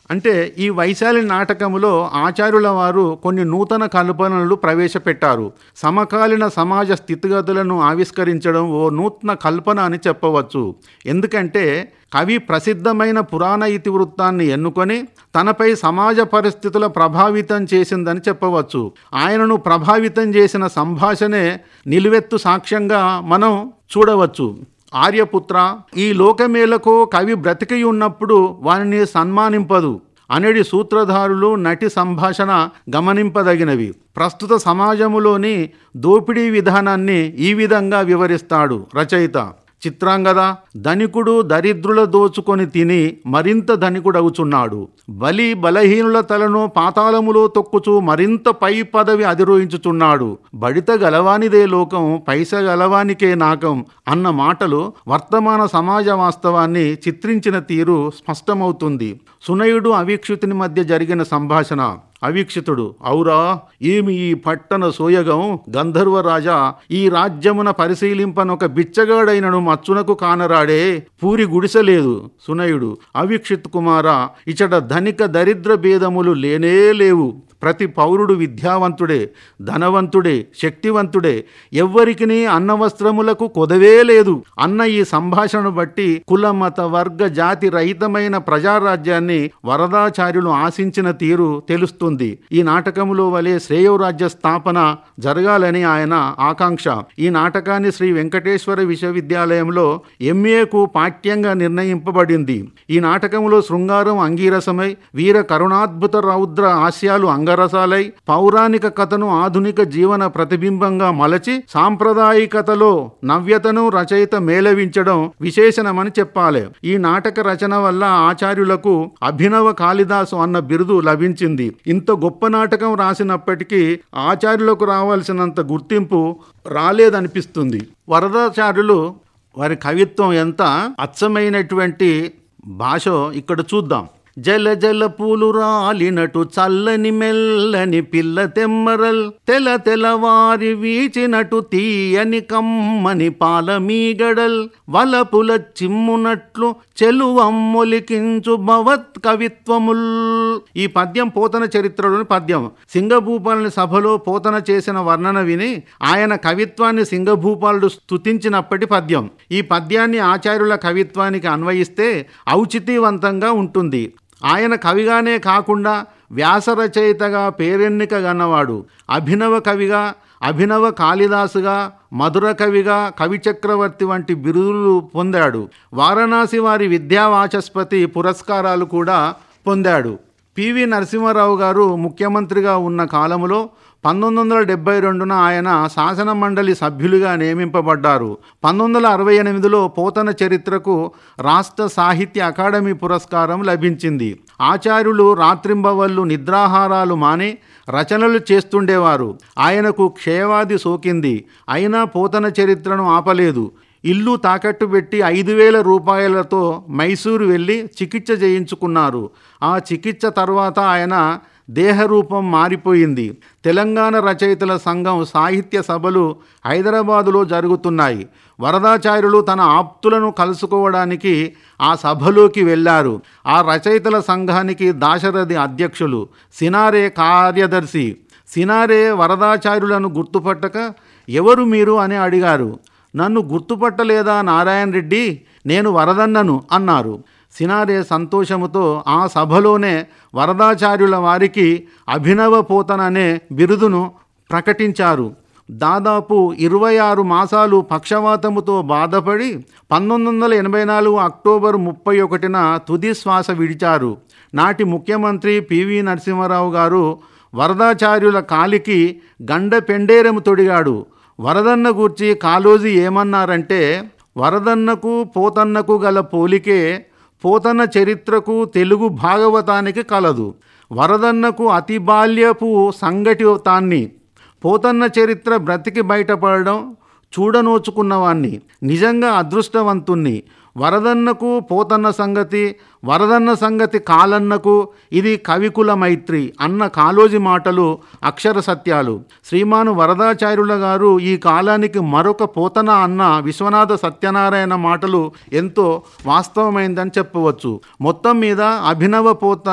అంటే ఈ వైశాలి నాటకములో ఆచార్యుల వారు కొన్ని నూతన కల్పనలు ప్రవేశపెట్టారు సమకాలీన సమాజ స్థితిగతులను ఆవిష్కరించడం ఓ నూతన కల్పన అని చెప్పవచ్చు ఎందుకంటే కవి ప్రసిద్ధమైన పురాణ ఇతివృత్తాన్ని ఎన్నుకొని తనపై సమాజ పరిస్థితుల ప్రభావితం చేసిందని చెప్పవచ్చు ఆయనను ప్రభావితం చేసిన సంభాషణే నిలువెత్తు సాక్ష్యంగా మనం చూడవచ్చు ఆర్యపుత్ర ఈ లోకమేలకు కవి బ్రతికి ఉన్నప్పుడు వారిని సన్మానింపదు అనడి సూత్రధారులు నటి సంభాషణ గమనింపదగినవి ప్రస్తుత సమాజములోని దోపిడీ విధానాన్ని ఈ విధంగా వివరిస్తాడు రచయిత చిత్రాంగద ధనికుడు దరిద్రుల దోచుకొని తిని మరింత ధనికుడవుచున్నాడు బలి బలహీనుల తలను పాతాళములో తొక్కుచూ మరింత పై పదవి అధిరోహించుచున్నాడు బడిత గలవానిదే లోకం పైస గలవానికే నాకం అన్న మాటలు వర్తమాన సమాజ వాస్తవాన్ని చిత్రించిన తీరు స్పష్టమవుతుంది సునయుడు అవీక్షితుని మధ్య జరిగిన సంభాషణ అవీక్షితుడు ఔరా ఏమి ఈ పట్టణ సోయగం గంధర్వరాజా ఈ రాజ్యమున పరిశీలింపనొక బిచ్చగాడైనను మచ్చునకు కానరాడే పూరి గుడిసెలేదు సునయుడు అవీక్షిత్ కుమార ఇచట ధనిక దరిద్ర భేదములు లేనే లేవు ప్రతి పౌరుడు విద్యావంతుడే ధనవంతుడే శక్తివంతుడే ఎవ్వరికిని అన్న వస్త్రములకు కొదవే లేదు అన్న ఈ సంభాషణ బట్టి కుల మత వర్గ జాతి రహితమైన ప్రజారాజ్యాన్ని వరదాచార్యులు ఆశించిన తీరు తెలుస్తుంది ఈ నాటకములో వలె శ్రేయోరాజ్య స్థాపన జరగాలని ఆయన ఆకాంక్ష ఈ నాటకాన్ని శ్రీ వెంకటేశ్వర విశ్వవిద్యాలయంలో ఎంఏకు పాఠ్యంగా నిర్ణయింపబడింది ఈ నాటకములో శృంగారం అంగీరసమై వీర కరుణాద్భుత రౌద్ర హాస్యాలు అంగరసాలై పౌరాణిక కథను ఆధునిక జీవన ప్రతిబింబంగా మలచి సాంప్రదాయికతలో నవ్యతను రచయిత మేళవించడం విశేషణమని చెప్పాలి ఈ నాటక రచన వల్ల ఆచార్యులకు అభినవ కాళిదాసు అన్న బిరుదు లభించింది ఇంత గొప్ప నాటకం రాసినప్పటికీ ఆచార్యులకు రావాల్సినంత గుర్తింపు రాలేదనిపిస్తుంది వరదాచార్యులు వారి కవిత్వం ఎంత అచ్చమైనటువంటి భాష ఇక్కడ చూద్దాం జల జల పూలు రాలినటు చల్లని మెల్లని పిల్ల తెమ్మరల్ తెల తెలవారి వీచినటు తీయని కమ్మని పాల మీగడల్ వలపుల చిమ్మునట్లు చెలువమ్మొలికించు భవత్ కవిత్వముల్ ఈ పద్యం పోతన చరిత్రలోని పద్యం సింగభూపాలని సభలో పోతన చేసిన వర్ణన విని ఆయన కవిత్వాన్ని సింగభూపాలుడు స్తుతించినప్పటి పద్యం ఈ పద్యాన్ని ఆచార్యుల కవిత్వానికి అన్వయిస్తే ఔచితీవంతంగా ఉంటుంది ఆయన కవిగానే కాకుండా వ్యాస రచయితగా పేరెన్నిక గన్నవాడు అభినవ కవిగా అభినవ కాళిదాసుగా మధుర కవిగా కవి చక్రవర్తి వంటి బిరుదులు పొందాడు వారణాసి వారి విద్యావాచస్పతి పురస్కారాలు కూడా పొందాడు పివి నరసింహారావు గారు ముఖ్యమంత్రిగా ఉన్న కాలములో పంతొమ్మిది వందల డెబ్బై రెండున ఆయన శాసన మండలి సభ్యులుగా నియమింపబడ్డారు పంతొమ్మిది వందల అరవై ఎనిమిదిలో పోతన చరిత్రకు రాష్ట్ర సాహిత్య అకాడమీ పురస్కారం లభించింది ఆచార్యులు రాత్రింబవళ్ళు నిద్రాహారాలు మాని రచనలు చేస్తుండేవారు ఆయనకు క్షయవాది సోకింది అయినా పోతన చరిత్రను ఆపలేదు ఇల్లు తాకట్టు పెట్టి ఐదు వేల రూపాయలతో మైసూరు వెళ్ళి చికిత్స చేయించుకున్నారు ఆ చికిత్స తర్వాత ఆయన దేహరూపం మారిపోయింది తెలంగాణ రచయితల సంఘం సాహిత్య సభలు హైదరాబాదులో జరుగుతున్నాయి వరదాచార్యులు తన ఆప్తులను కలుసుకోవడానికి ఆ సభలోకి వెళ్ళారు ఆ రచయితల సంఘానికి దాశరథి అధ్యక్షులు సినారే కార్యదర్శి సినారే వరదాచార్యులను గుర్తుపట్టక ఎవరు మీరు అని అడిగారు నన్ను గుర్తుపట్టలేదా నారాయణ రెడ్డి నేను వరదన్నను అన్నారు సినారే సంతోషముతో ఆ సభలోనే వరదాచార్యుల వారికి అభినవ పోతన అనే బిరుదును ప్రకటించారు దాదాపు ఇరవై ఆరు మాసాలు పక్షవాతముతో బాధపడి పంతొమ్మిది వందల ఎనభై నాలుగు అక్టోబర్ ముప్పై ఒకటిన తుది శ్వాస విడిచారు నాటి ముఖ్యమంత్రి పివి నరసింహారావు గారు వరదాచార్యుల కాలికి గండ పెండేరము తొడిగాడు వరదన్న గూర్చి కాలోజీ ఏమన్నారంటే వరదన్నకు పోతన్నకు గల పోలికే పోతన్న చరిత్రకు తెలుగు భాగవతానికి కలదు వరదన్నకు అతి బాల్యపు సంఘటితాన్ని పోతన్న చరిత్ర బ్రతికి బయటపడడం చూడనోచుకున్నవాణ్ణి నిజంగా అదృష్టవంతుణ్ణి వరదన్నకు పోతన్న సంగతి వరదన్న సంగతి కాలన్నకు ఇది కవికుల మైత్రి అన్న కాలోజి మాటలు అక్షర సత్యాలు శ్రీమాను వరదాచార్యుల గారు ఈ కాలానికి మరొక పోతన అన్న విశ్వనాథ సత్యనారాయణ మాటలు ఎంతో వాస్తవమైందని చెప్పవచ్చు మొత్తం మీద అభినవ పోత